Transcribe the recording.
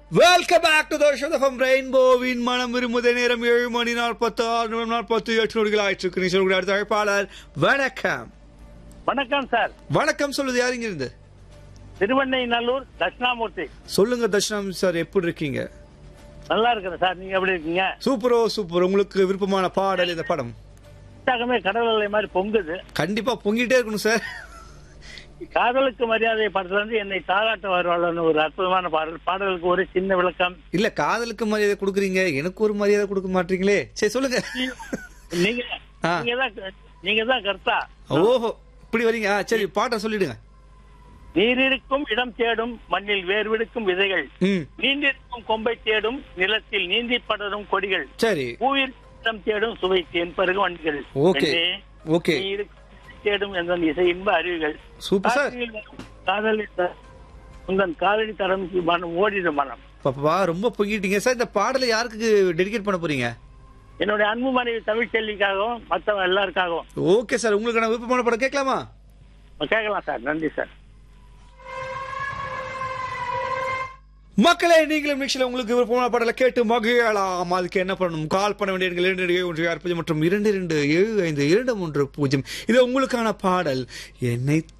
Welcome back to தோஷம் ரெயின்போவின் மனம் விரும்புத நேரம் ஏழு மணி நாற்பத்தி ஆறு நிமிடம் நாற்பத்தி எட்டு நொடிகள் ஆயிற்று நீ சொல்கிற அடுத்த அழைப்பாளர் வணக்கம் வணக்கம் சார் வணக்கம் சொல்லுது யாருங்க இருந்து திருவண்ணைநல்லூர் தட்சிணாமூர்த்தி சொல்லுங்க தர்ஷனம் சார் எப்படி இருக்கீங்க நல்லா இருக்கிறேன் சார் நீங்க எப்படி இருக்கீங்க சூப்பரோ சூப்பர் உங்களுக்கு விருப்பமான பாடல் இந்த படம் உற்சாகமே கடல் அலை மாதிரி பொங்குது கண்டிப்பா பொங்கிட்டே இருக்கணும் சார் காதலுக்கு மரியாதை படத்துல இருந்து என்னை தாளாட்ட வருவாள்னு ஒரு அற்புதமான பாடல் பாடலுக்கு ஒரு சின்ன விளக்கம் இல்ல காதலுக்கு மரியாதை கொடுக்குறீங்க எனக்கு ஒரு மரியாதை கொடுக்க மாட்டீங்களே சரி சொல்லுங்க நீங்க ஆ. நீங்க தான் நீங்க தான் கர்த்தா ஓஹோ இப்படி வரீங்க ஆ, சரி பாட்டை சொல்லிடுங்க நீர் இருக்கும் இடம் தேடும் மண்ணில் வேர் விடுக்கும் விதைகள் ம் நீண்டிருக்கும் கொம்பை தேடும் நிலத்தில் நீந்தி படரும் கொடிகள் சரி பூவில் இடம் தேடும் சுவை தேன் பருகு வண்டிகள் ஓகே. பெண்ணே, ஓகே நீ இருக்கும் தேடும் என்ற இசை இன்ப அறிவுகள் சூப்பர் சார் காதலி த- உந்தன் காதலி தரம் மனம் ஓடிடு மனம் பாப்பா ரொம்ப பொங்கிட்டீங்க சார் இந்த பாடலை யாருக்கு டெடிகேட் பண்ண போறீங்க என்னுடைய அன்பு மனைவி தமிழ்ச்செல்விக்காகவும் மற்றவங்க எல்லாருக்காகவும் ஓகே சார் உங்களுக்கு நான் விருப்பமான படம் கேட்கலாமா கேட்கலாம் சார் நன்றி சார் மக்களே நீங்களும் நிகழ்ச்சியில் உங்களுக்கு விருப்பமான பாடலை கேட்டு மகிழலாம் அதுக்கு என்ன பண்ணணும் கால் பண்ண வேண்டிய எண்கள் இரண்டு இரண்டு ஏழு ஒன்று ஆறு பூஜ்ஜியம் மற்றும் இரண்டு இரண்டு ஏழு ஐந்து இரண்டு மூன்று பூஜ்ஜியம் இது உங்களுக்கான பாடல் என்னை